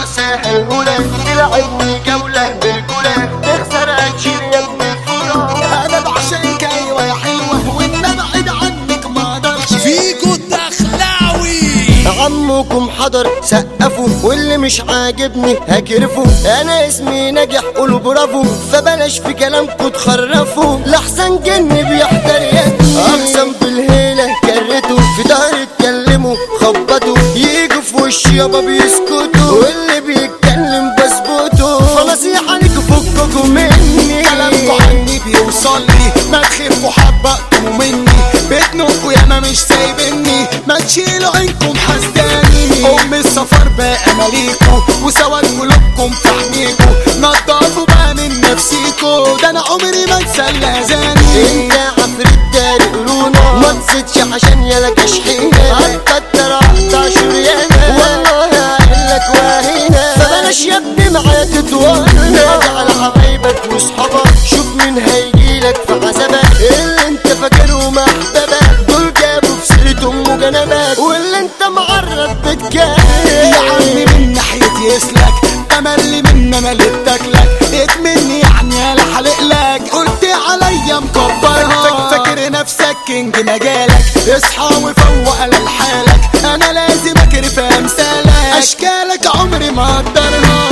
ناقصاها الهولة تلعبني جولة بالكولة تخسر هتشيل يا ابن الفولة انا بعشقك ايوه يا حلوه وان ابعد عنك ما اقدرش فيكو الدخلاوي عمكم حضر سقفوا واللي مش عاجبني هكرفوا انا اسمي ناجح قولوا برافو فبلاش في كلامكم تخرفوا لحسن جن بيحضر يدي اقسم بالهيله كرتوا في ظهري اتكلموا خبطوا يجوا في وشي يابا بيسكتوا واللي بيتكلم بثبته فنصيحه ليكوا فككوا مني كلامكوا عني بيوصل لي ما تخفوا حبقتوا مني بتنقوا يا ما مش سايبني ما تشيلوا عينكم حسداني ام السفر بقى مليكوا وسواد قلوبكم تحميكوا نضفوا بقى من نفسيكوا ده انا عمري ما انسى الاذاني انت عفريت داري قولونا ما تزيدش عشان يالا شحينة هتكتر اقطع شريانة والله هقلك واهينة فبلاش يا ابني معايا تتوانا على حبايبك وصحابك شوف مين هيجيلك في عذابك اللي انت فاكرهم احبابك دول جابوا في سيرة ام جنبك واللي انت معرض بتجاهل يا عمي من ناحية يسلك تملي من انا اللي بتاكلك اتمني يعني انا حلق لك قلت عليا مكبرها فاكر نفسك كينج مجالك اصحى وفوق على لحالك انا لازم اكرف امثالك اشكالك عمري ما اقدرها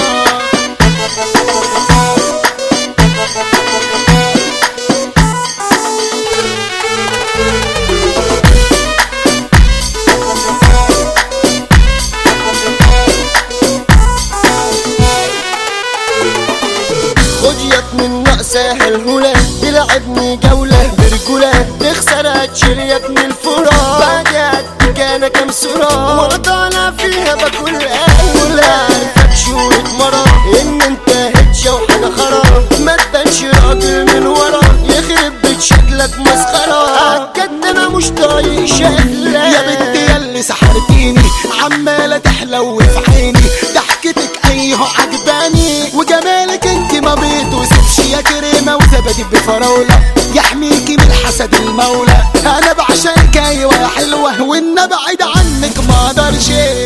خد يا ابن النقصة الهولة تلعبني جولة برجولة تخسر هتشيل يا ابن الفرا بعد قدك انا كام صورة وانا طالع فيها باكل اولى عارفك شوية مرة ان انت هتشة وحاجة خرا ما تبانش راجل من ورا يخرب بيت شكلك مسخرة عالجد انا مش طايق شكلك يا بنتي ياللي سحرتيني عمالة تحلو في عيني ضحكتك ايها عجباني وجمالك انت ما بيتوصفش يا كريمة وزبدي بفراولة يحميكي من حسد المولى انا بعشقك ايوه يا حلوة وان ابعد عنك ما اقدرش